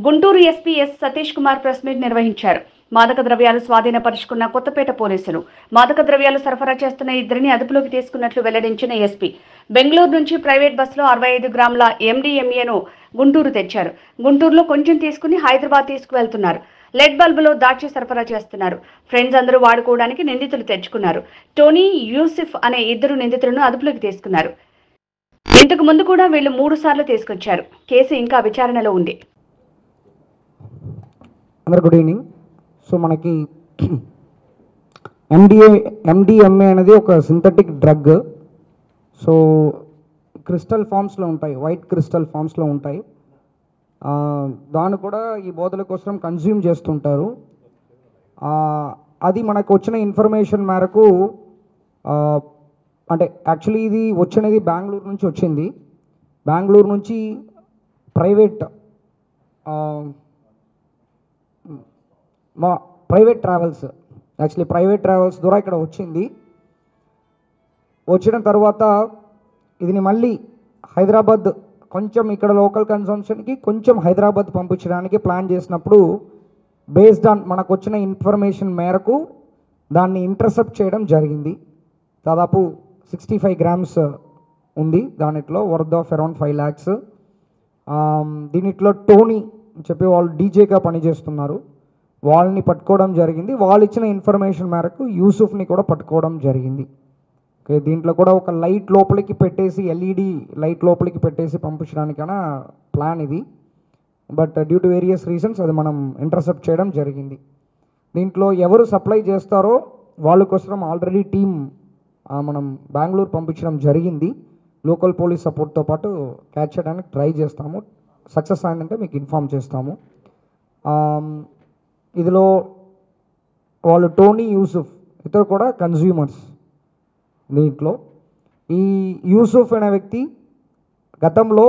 Guntur SP S Satish Kumar press meet నిర్వహించారు మాదక ద్రవ్యాలు స్వాధీనపరుచుకున్న కొత్తపేట పోలీసులు మాదక ద్రవ్యాలు సరఫరా చేస్తున్న ఇద్దరిని అదుపులోకి తీసుకున్నట్లు వెల్లడించిన ఎస్పీ బెంగళూరు నుంచి ప్రైవేట్ బస్సులో అరవై ఐదు గ్రాముల ఎండిఎంఏను గుంటూరు తెచ్చారు గుంటూరులో కొంచెం తీసుకుని హైదరాబాద్ తీసుకువెళ్తున్నారు లెడ్ బల్బులో దాచి సరఫరా చేస్తున్నారు ఫ్రెండ్స్ అందరూ వాడుకోవడానికి నిందితులు తెచ్చుకున్నారు టోనీ యూసిఫ్ అనే ఇద్దరు నిందితులను అదుపులోకి తీసుకున్నారు ఇంతకు ముందు కూడా వీళ్ళు మూడు సార్లు తీసుకొచ్చారు కేసు ఇంకా విచారణలో ఉంది అందరు గుడ్ ఈవినింగ్ సో మనకి ఎండిఏ ఎండిఎంఏ అనేది ఒక సింథటిక్ డ్రగ్ సో క్రిస్టల్ ఫామ్స్లో ఉంటాయి వైట్ క్రిస్టల్ ఫామ్స్లో ఉంటాయి ఆ, దాన్ని కూడా ఈ బోధల కోసం కన్జ్యూమ్ చేస్తుంటారు ఆ, అది మనకు వచ్చిన ఇన్ఫర్మేషన్ మేరకు ఆ, అంటే యాక్చువల్లీ ఇది వచ్చినది బెంగళూరు నుంచి వచ్చింది బెంగళూరు నుంచి ప్రైవేట్ మా private travels actually private travels ద్వారా ఇక్కడ వచ్చింది వచ్చిన తర్వాత ఇదిని మళ్ళీ హైదరాబాద్ కొంచెం ఇక్కడ లోకల్ కన్సంప్షన్కి కొంచెం హైదరాబాద్ పంపించడానికి ప్లాన్ చేసినప్పుడు బేస్డ్ ఆన్ మనకు వచ్చిన ఇన్ఫర్మేషన్ మేరకు దాన్ని ఇంటర్సెప్ట్ చేయడం జరిగింది దాదాపు సిక్స్టీ ఫైవ్ గ్రామ్స్ ఉంది దానిట్లో worth of around five lakhs దీనిట్లో టోనీ అని చెప్పి వాళ్ళు డీజేగా పనిచేస్తున్నారు వాళ్ళని పట్టుకోవడం జరిగింది వాళ్ళు ఇచ్చిన ఇన్ఫర్మేషన్ మేరకు యూసుఫ్ని కూడా పట్టుకోవడం జరిగింది ఓకే దీంట్లో కూడా ఒక లైట్ లోపలికి పెట్టేసి ఎల్ఈడి లైట్ లోపలికి పెట్టేసి పంపించడానికైనా ప్లాన్ ఇది but due to various reasons అది మనం ఇంటర్సెప్ట్ చేయడం జరిగింది దీంట్లో ఎవరు సప్లై చేస్తారో వాళ్ళ కోసం ఆల్రెడీ టీం మనం బెంగళూరు పంపించడం జరిగింది లోకల్ పోలీస్ సపోర్ట్తో పాటు క్యాచ్ చేయడానికి ట్రై చేస్తాము సక్సెస్ అయిందంటే మీకు ఇన్ఫామ్ చేస్తాము ఆమ్, ఇదిలో వాళ్ళు టోనీ యూసుఫ్ ఇతరు కూడా కన్జ్యూమర్స్ దీంట్లో ఈ యూసుఫ్ అనే వ్యక్తి గతంలో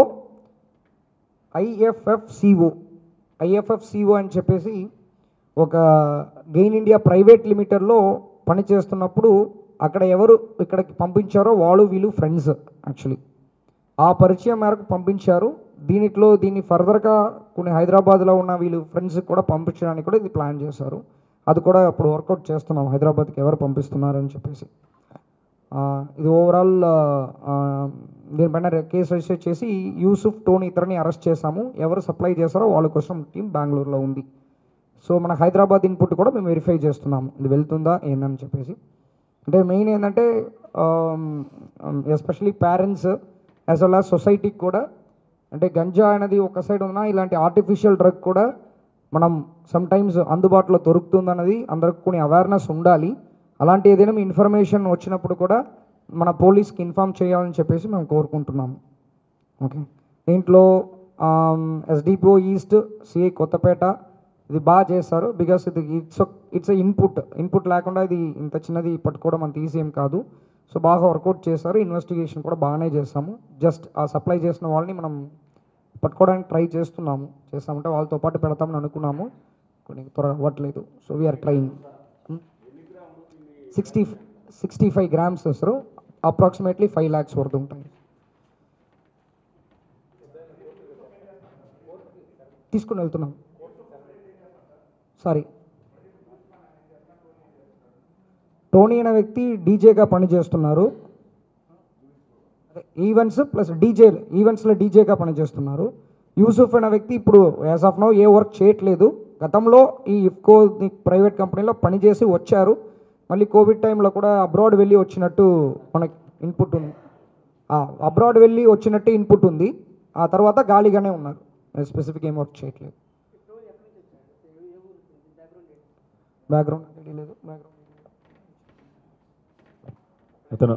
ఐఎఫ్ఎఫ్సిఓ ఐఎఫ్ఎఫ్సిఓ అని చెప్పేసి ఒక గెయిన్ ఇండియా ప్రైవేట్ లిమిటెడ్లో పనిచేస్తున్నప్పుడు అక్కడ ఎవరు ఇక్కడికి పంపించారో వాళ్ళు వీళ్ళు ఫ్రెండ్స్ యాక్చువల్లీ ఆ పరిచయం మేరకు పంపించారు దీనిట్లో దీన్ని ఫర్దర్గా కొన్ని హైదరాబాద్లో ఉన్న వీళ్ళు ఫ్రెండ్స్ కూడా పంపించడానికి కూడా ఇది ప్లాన్ చేశారు అది కూడా ఇప్పుడు వర్కౌట్ చేస్తున్నాం హైదరాబాద్కి ఎవరు పంపిస్తున్నారని చెప్పేసి ఆ, ఇది ఓవరాల్ దీనిపైన రే- కేసు రిజిస్టర్ చేసి యూసుఫ్ టోన్ ఇతరుని అరెస్ట్ చేశాము ఎవరు సప్లై చేశారో వాళ్ళ కోసం టీం బెంగళూరులో ఉంది సో మన హైదరాబాద్ ఇన్పుట్ కూడా మేము వెరిఫై చేస్తున్నాము ఇది వెళ్తుందా ఏందని చెప్పేసి అంటే మెయిన్ ఏంటంటే especially parents as well as సొసైటీకి కూడా అంటే గంజా అనేది ఒక సైడ్ ఉన్నా ఇలాంటి ఆర్టిఫిషియల్ డ్రగ్ కూడా మనం సమ్ టైమ్స్ అందుబాటులో దొరుకుతుందన్నది అందరికి కొన్ని అవేర్నెస్ ఉండాలి అలాంటి ఏదైనా ఇన్ఫర్మేషన్ వచ్చినప్పుడు కూడా మన పోలీస్కి ఇన్ఫామ్ చేయాలని చెప్పేసి మేము కోరుకుంటున్నాము ఓకే దీంట్లో ఎస్డిపిఓ ఈస్ట్ సిఐ కొత్తపేట ఇది బాగా చేస్తారు బికాస్ ఇది ఇట్స్ ఇట్స్ ఇన్పుట్ ఇన్పుట్ లేకుండా ఇది ఇంత చిన్నది పట్టుకోవడం అంత ఈజీ ఏం కాదు సో బాగా వర్కౌట్ చేశారు ఇన్వెస్టిగేషన్ కూడా బాగానే చేస్తాము జస్ట్ ఆ సప్లై చేసిన వాళ్ళని మనం పట్టుకోవడానికి ట్రై చేస్తున్నాము చేస్తామంటే వాళ్ళతో పాటు పెడతామని అనుకున్నాము కొన్ని త్వరగా అవ్వట్లేదు so we are trying sixty sixty five grams వస్తారు అప్రాక్సిమేట్లీ ఫైవ్ ల్యాక్స్ వరకు ఉంటాయి తీసుకుని వెళ్తున్నాం సారీ టోనీ అనే వ్యక్తి డీజేగా పనిచేస్తున్నారు ఈవెంట్స్ ప్లస్ డీజే ఈవెంట్స్లో డీజేగా పనిచేస్తున్నారు యూసుఫ్ అనే వ్యక్తి ఇప్పుడు యాజ్ ఆఫ్ నో ఏ వర్క్ చేయట్లేదు గతంలో ఈ ఇఫ్కో ప్రైవేట్ కంపెనీలో పనిచేసి వచ్చారు మళ్ళీ కోవిడ్ టైంలో కూడా అబ్రాడ్ వెళ్ళి వచ్చినట్టు మనకి ఇన్పుట్ ఉంది అబ్రాడ్ వెళ్ళి వచ్చినట్టు ఇన్పుట్ ఉంది ఆ తర్వాత గాలిగానే ఉన్నారు స్పెసిఫిక్ ఏం వర్క్ చేయట్లేదు బ్యాక్గ్రౌండ్ తెలియలేదు బ్యాక్గ్రౌండ్ ఇతను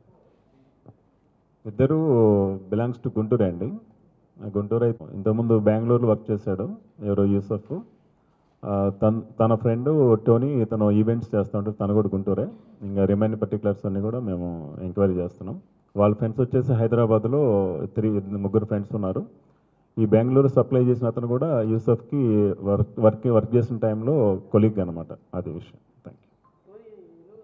ఇద్దరు బిలాంగ్స్ టు గుంటూరు అండి ఆ గుంటూరు అయితే ఇంతకుముందు బెంగళూరులో వర్క్ చేశాడు ఎవరో యూసఫ్ ఆ, తన తన ఫ్రెండ్ టోనీ ఇతను ఈవెంట్స్ చేస్తూ ఉంటాడు తను కూడా గుంటూరే ఇంకా రిమైనింగ్ పర్టికులర్స్ అన్ని కూడా మేము ఎంక్వైరీ చేస్తున్నాం వాళ్ళ ఫ్రెండ్స్ వచ్చేసి హైదరాబాద్లో త్రీ ముగ్గురు ఫ్రెండ్స్ ఉన్నారు ఈ బెంగళూరు సప్లై చేసిన అతను కూడా యూసఫ్కి వర్క్ వర్క్ వర్క్ చేసిన టైంలో కొలీగ్ అనమాట అది విషయం థ్యాంక్ యూ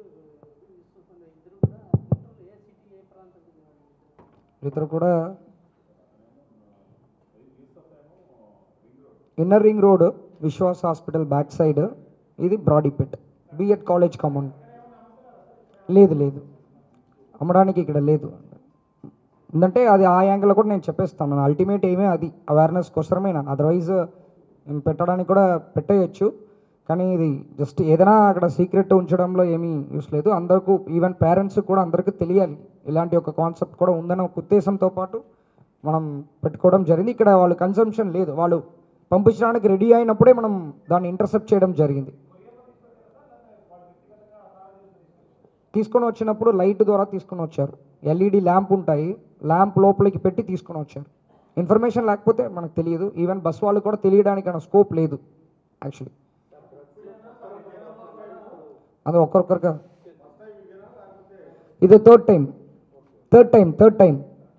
ఇతరు కూడా inner ring road Vishwas hospital back side ఇది బ్రాడీపేట్ బిఎడ్ కాలేజ్ కామౌండ్ లేదు లేదు అమ్మడానికి ఇక్కడ లేదు ఎందుకంటే అది ఆ యాంగిల్లో కూడా నేను చెప్పేస్తాను అల్టిమేట్ ఏమే అది అవేర్నెస్ కోసమేనా అదర్వైజ్ పెట్టడానికి కూడా పెట్టేయచ్చు కానీ ఇది జస్ట్ ఏదైనా అక్కడ సీక్రెట్ ఉంచడంలో ఏమీ యూస్ లేదు అందరికీ ఈవెన్ పేరెంట్స్ కూడా అందరికీ తెలియాలి ఇలాంటి ఒక కాన్సెప్ట్ కూడా ఉందన్న ఒక ఉద్దేశంతో పాటు మనం పెట్టుకోవడం జరిగింది ఇక్కడ వాళ్ళు కన్సంప్షన్ లేదు వాళ్ళు పంపించడానికి రెడీ అయినప్పుడే మనం దాన్ని ఇంటర్సెప్ట్ చేయడం జరిగింది తీసుకొని వచ్చినప్పుడు లైట్ ద్వారా తీసుకొని వచ్చారు ఎల్ఈడి ల్యాంప్ ఉంటాయి ల్యాంప్ లోపలికి పెట్టి తీసుకొని వచ్చారు ఇన్ఫర్మేషన్ లేకపోతే మనకు తెలియదు ఈవెన్ బస్ వాళ్ళు కూడా తెలియడానికి స్కోప్ లేదు యాక్చువల్లీ అది ఒక్కొక్కరిగా ఇది third time third time third time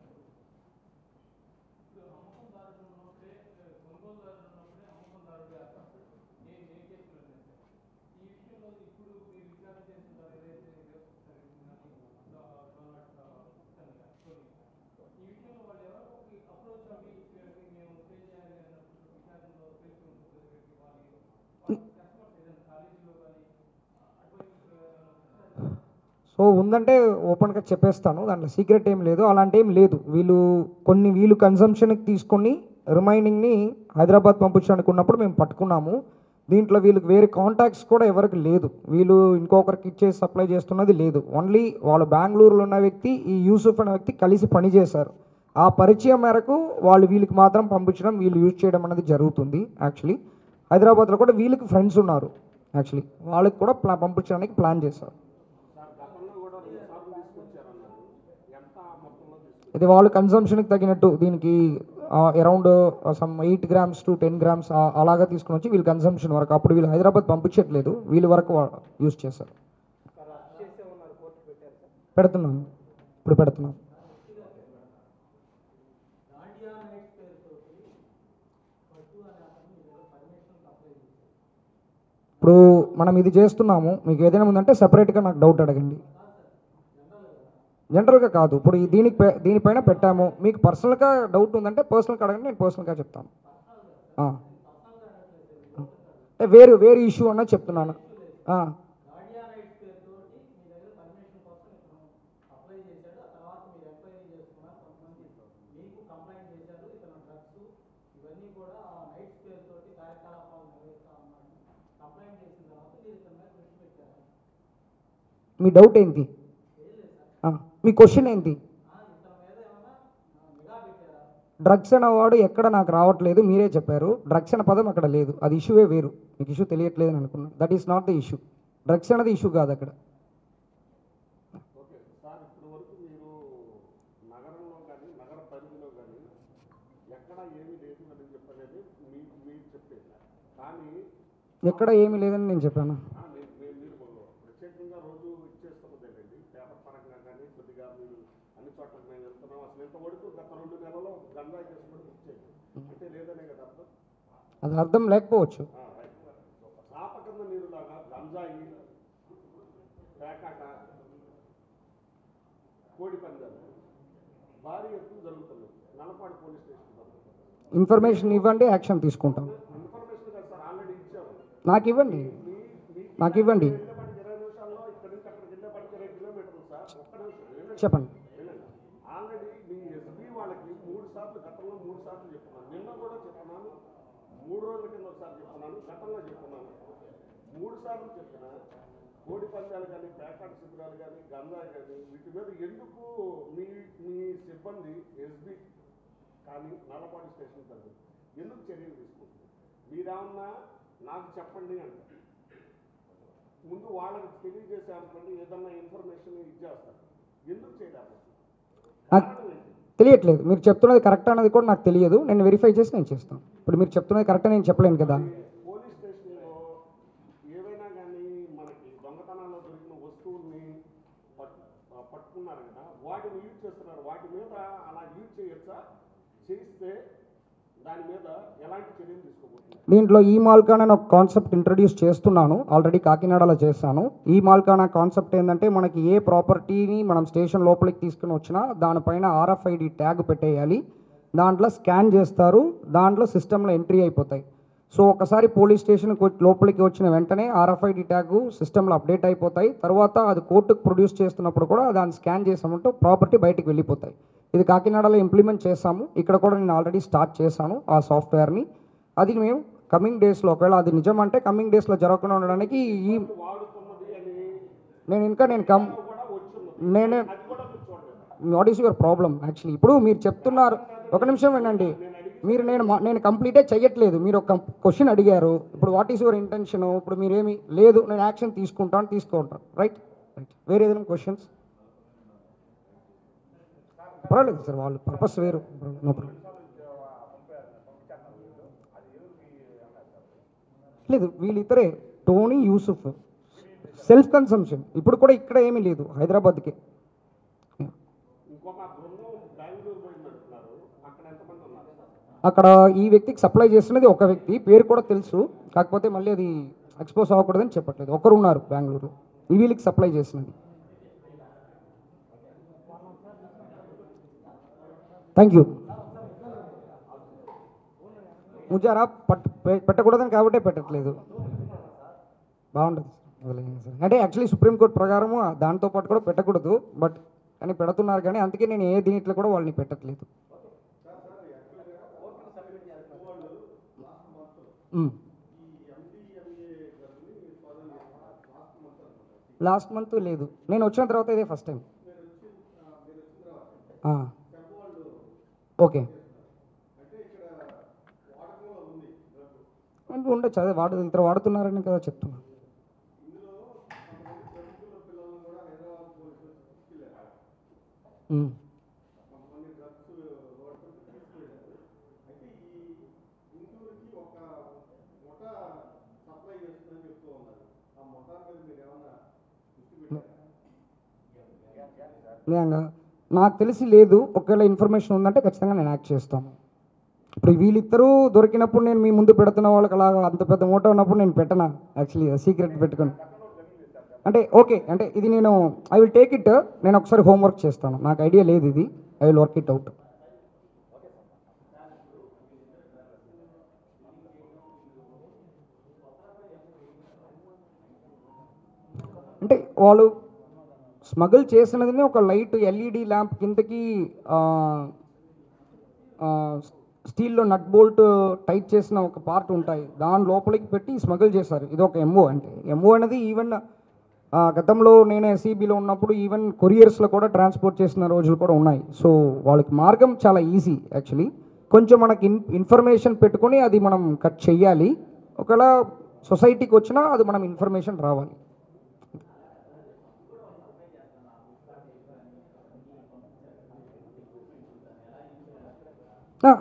so ఉందంటే ఓపెన్గా చెప్పేస్తాను దాంట్లో సీక్రెట్ ఏం లేదు అలాంటి ఏం లేదు వీళ్ళు కొన్ని వీళ్ళు కన్సంప్షన్కి తీసుకొని రిమైనింగ్ని హైదరాబాద్ పంపించడానికి ఉన్నప్పుడు మేము పట్టుకున్నాము దీంట్లో వీళ్ళకి వేరే కాంటాక్ట్స్ కూడా ఎవరికి లేదు వీళ్ళు ఇంకొకరికి ఇచ్చేసి సప్లై చేస్తున్నది లేదు ఓన్లీ వాళ్ళు బెంగళూరులో ఉన్న వ్యక్తి ఈ యూసుఫ్ అనే వ్యక్తి కలిసి పనిచేశారు ఆ పరిచయం మేరకు వాళ్ళు వీళ్ళకి మాత్రం పంపించడం వీళ్ళు యూజ్ చేయడం అనేది జరుగుతుంది యాక్చువల్లీ హైదరాబాద్లో కూడా వీళ్ళకి ఫ్రెండ్స్ ఉన్నారు యాక్చువల్లీ వాళ్ళకి కూడా ప్లా పంపించడానికి ప్లాన్ చేశారు ఇది వాళ్ళు కన్సంప్షన్కి తగినట్టు దీనికి around some eight grams to ten grams అలాగా తీసుకుని వచ్చి వీళ్ళు కన్సంప్షన్ వరకు అప్పుడు వీళ్ళు హైదరాబాద్ పంపించట్లేదు వీళ్ళ వరకు యూస్ చేశారు పెడుతున్నాం ఇప్పుడు పెడుతున్నాం ఇప్పుడు మనం ఇది చేస్తున్నాము మీకు ఏదైనా ఉందంటే సపరేట్గా నాకు డౌట్ అడగండి జనరల్గా కాదు ఇప్పుడు ఈ దీనికి పె- దీనిపైన పెట్టాము మీకు పర్సనల్గా డౌట్ ఉందంటే పర్సనల్గా అడగండి నేను పర్సనల్గా చెప్తాను ఆ. అంటే వేరు వేరు ఇష్యూ అన్నది చెప్తున్నాను ఆ. మీ డౌట్ ఏంటి ఆ, మీ క్వశ్చన్ ఏంటి డ్రగ్స్ అనేవాడు ఎక్కడ నాకు రావట్లేదు మీరే చెప్పారు డ్రగ్స్ అనే పదం అక్కడ లేదు అది ఇష్యూవే వేరు మీకు ఇష్యూ తెలియట్లేదు అని అనుకున్నాను that is not the issue drugs అనేది ఇష్యూ కాదు అక్కడ సార్ ఇప్పటి వరకు మీరు నగరంలో కానీ నగర పరిధిలో కానీ ఎక్కడ ఏమీ లేదు అని చెప్పనేది మీ మీరు చెప్పేది కానీ ఎక్కడ ఏమీ లేదని నేను చెప్పాను ఆ, మీ- మీ- మీరు ప్రత్యేకంగా రోజు ఇచ్చేస్తున్నదేనండి పేపర్ పరంగా కానీ కొద్దిగా మీరు అన్ని చోట్ల మేము వెళ్తున్నాం అసలు ఇంతవరకు గత రెండు నెలల్లో గంజాయి చేసుకుని ఇచ్చేది అంటే లేదనే కదా అర్థం అది అర్థం లేకపోవచ్చు ఆ, రైట్. ఒక చాప కింద నీరులాగా గంజాయి పేకాట కోడి పందాలు భారీ ఎత్తున జరుగుతున్నాయి నల్లపాడు పోలీస్ స్టేషన్ దగ్గర. ఇన్ఫర్మేషన్ ఇవ్వండి యాక్షన్ తీసుకుంటాం ఇన్ఫర్మేషన్ కదా సార్ ఆల్రెడీ ఇచ్చారు నాకు ఇవ్వండి మీ మీ నాకు ఇవ్వండి వెళ్ళేపాటికి ఇరవై నిమిషాల్లో ఇక్కడ నుంచి అక్కడికి వెళ్ళేపాటికి ఇరవై కిలోమీటర్లు సార్ ఒక్క నిమిషం వినండి. చెప్పండి వినండి. ఆల్రెడీ మీ ఎస్పీ వాళ్ళకి మూడు సార్లు గతంలో మూడు సార్లు చెప్తున్నాను నిన్న కూడా చెప్తున్నాను మూడు రోజుల కింద ఒకసారి చెప్తున్నాను గతంలో చెప్తున్నాను మూడు సార్లు చెప్పిన కోడి పందాలు కానీ పేకాట శిబిరాలు కానీ గంజాయి కానీ వీటి మీద ఎందుకు మీ మీ సిబ్బంది ఎస్బీ కానీ నల్లపాటి స్టేషన్ తరగతి ఎందుకు చర్యలు తీసుకుంటుంది మీరేమన్నా నాకు చెప్పండి అంటే ముందు వాళ్ళకి తెలియజేసే అనుకోండి ఏదన్నా ఇన్ఫర్మేషన్ ఇచ్చేస్తారు ఎందుకు చేయలేకపోతున్నారు నాకు తెలియట్లేదు మీరు చెప్తున్నది కరెక్ట్ అనేది కూడా నాకు తెలియదు నేను వెరిఫై చేసి నేను చేస్తాను ఇప్పుడు మీరు చెప్తున్నది కరెక్ట్ నేను చెప్పలేను కదా పోలీస్ స్టేషన్లో ఏవైనా కానీ మనకి దొంగతనాల్లో దొరికిన వస్తువుల్ని పట్టు ఆ, పట్టుకున్నారు కదా వాటిని యూజ్ చేస్తున్నారు వాటి మీద అలా యూజ్ చేయొచ్చా చేస్తే దాని మీద ఎలాంటి చర్యలు తీసుకోబోతున్నారు దీంట్లో ఈ మాల్కాన్ అనే ఒక కాన్సెప్ట్ ఇంట్రడ్యూస్ చేస్తున్నాను ఆల్రెడీ కాకినాడలో చేశాను ఈ మాల్కాన్ కాన్సెప్ట్ ఏంటంటే మనకి ఏ ప్రాపర్టీని మనం స్టేషన్ లోపలికి తీసుకుని వచ్చినా దానిపైన ఆర్ఎఫ్ఐడి ట్యాగ్ పెట్టేయాలి దాంట్లో స్కాన్ చేస్తారు దాంట్లో సిస్టంలో ఎంట్రీ అయిపోతాయి సో ఒకసారి పోలీస్ స్టేషన్కి వచ్చి- లోపలికి వచ్చిన వెంటనే ఆర్ఎఫ్ఐడి ట్యాగ్ సిస్టంలో అప్డేట్ అయిపోతాయి తర్వాత అది కోర్టుకు ప్రొడ్యూస్ చేస్తున్నప్పుడు కూడా దాన్ని స్కాన్ చేసామంటే ప్రాపర్టీ బయటికి వెళ్ళిపోతాయి ఇది కాకినాడలో ఇంప్లిమెంట్ చేసాము ఇక్కడ కూడా నేను ఆల్రెడీ స్టార్ట్ చేశాను ఆ సాఫ్ట్వేర్ని అది మేము కమింగ్ డేస్లో ఒకవేళ అది నిజం అంటే కమింగ్ డేస్లో జరగకుండా ఉండడానికి ఈ నేను ఇంకా నేను కమ్ నేనే what is your problem actually ఇప్పుడు మీరు చెప్తున్నారు ఒక నిమిషం వినండి మీరు నేను మా- నేను కంప్లీటే చెయ్యట్లేదు మీరు ఒక క్వశ్చన్ అడిగారు ఇప్పుడు వాట్ ఈస్ యువర్ ఇంటెన్షన్ ఇప్పుడు మీరేమి లేదు నేను యాక్షన్ తీసుకుంటాను తీసుకుంటాను రైట్ రైట్ వేరే ఏదైనా క్వశ్చన్స్ పర్వాలేదు సార్ వాళ్ళు పర్పస్ వేరు నో ప్రాబ్లం లేదు వీళ్ళిద్దరే టోనీ యూసుఫ్ సెల్ఫ్ కన్సంప్షన్ ఇప్పుడు కూడా ఇక్కడ ఏమీ లేదు హైదరాబాద్కి ఇంకొక బృందం బెంగళూరు పోయిందంటున్నారు అక్కడ ఎంతమంది ఉన్నారు సార్ అక్కడ ఈ వ్యక్తికి సప్లై చేస్తున్నది ఒక వ్యక్తి పేరు కూడా తెలుసు కాకపోతే మళ్ళీ అది ఎక్స్పోజ్ అవ్వకూడదని చెప్పట్లేదు ఒకరు ఉన్నారు బెంగళూరు ఈ వీళ్ళకి సప్లై చేసినది థ్యాంక్ యూ ముజారా పట్ పె- పెట్టకూడదని కాబట్టే పెట్టట్లేదు బాగుంటుంది వదిలేయండి సార్ అంటే యాక్చువల్లీ సుప్రీంకోర్టు ప్రకారము దాంతో పాటు కూడా పెట్టకూడదు బట్ కానీ పెడుతున్నారు కానీ అందుకే నేను ఏ దీంట్లో కూడా వాళ్ళని పెట్టట్లేదు లాస్ట్ మంత్ లేదు నేను వచ్చిన తర్వాత ఇదే ఫస్ట్ టైం ఓకే అంటే ఉండొచ్చు అదే వాడు ఇతర వాడుతున్నారని కదా చెప్తున్నా మ్మ్. నిజంగా నాకు తెలిసి లేదు ఒకవేళ ఇన్ఫర్మేషన్ ఉందంటే ఖచ్చితంగా నేను యాక్ట్ చేస్తాను ఇప్పుడు వీళ్ళిద్దరూ దొరికినప్పుడు నేను మీ ముందు పెడుతున్న వాళ్ళకి అలా అంత పెద్ద మూట ఉన్నప్పుడు నేను పెట్టనా యాక్చువల్లీ సీక్రెట్ పెట్టుకొని అంటే ఓకే అంటే ఇది నేను ఐ విల్ టేక్ ఇట్ నేను ఒకసారి హోంవర్క్ చేస్తాను నాకు ఐడియా లేదు ఇది I will work it out అంటే వాళ్ళు స్మగుల్ చేసినది ఒక లైట్ ఎల్ఈడి ల్యాంప్ కిందకి ఆ, ఆ, స్టీల్లో నట్ బోల్ట్ టైట్ చేసిన ఒక పార్ట్ ఉంటాయి దాని లోపలికి పెట్టి స్మగుల్ చేశారు ఇది ఒక ఎంఓ అంటే ఎంఓ అనేది ఈవెన్ ఆ, గతంలో నేను ఎస్ఈబిలో ఉన్నప్పుడు ఈవెన్ కొరియర్స్లో కూడా ట్రాన్స్పోర్ట్ చేసిన రోజులు కూడా ఉన్నాయి సో వాళ్ళకి మార్గం చాలా ఈజీ యాక్చువల్లీ కొంచెం మనకి ఇన్ ఇన్ఫర్మేషన్ పెట్టుకొని అది మనం కట్ చెయ్యాలి ఒకవేళ సొసైటీకి వచ్చినా అది మనం ఇన్ఫర్మేషన్ రావాలి ఆ,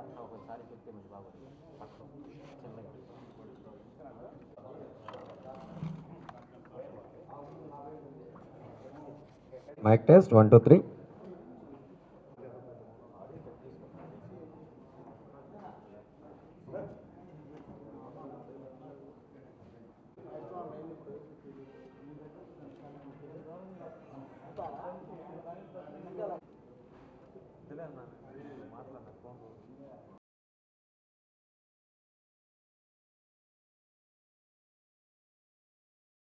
ఒకసారి చెప్తే మంచి బాగుంది పక్కన చిన్నగా mike test one two three మాట్లాడినా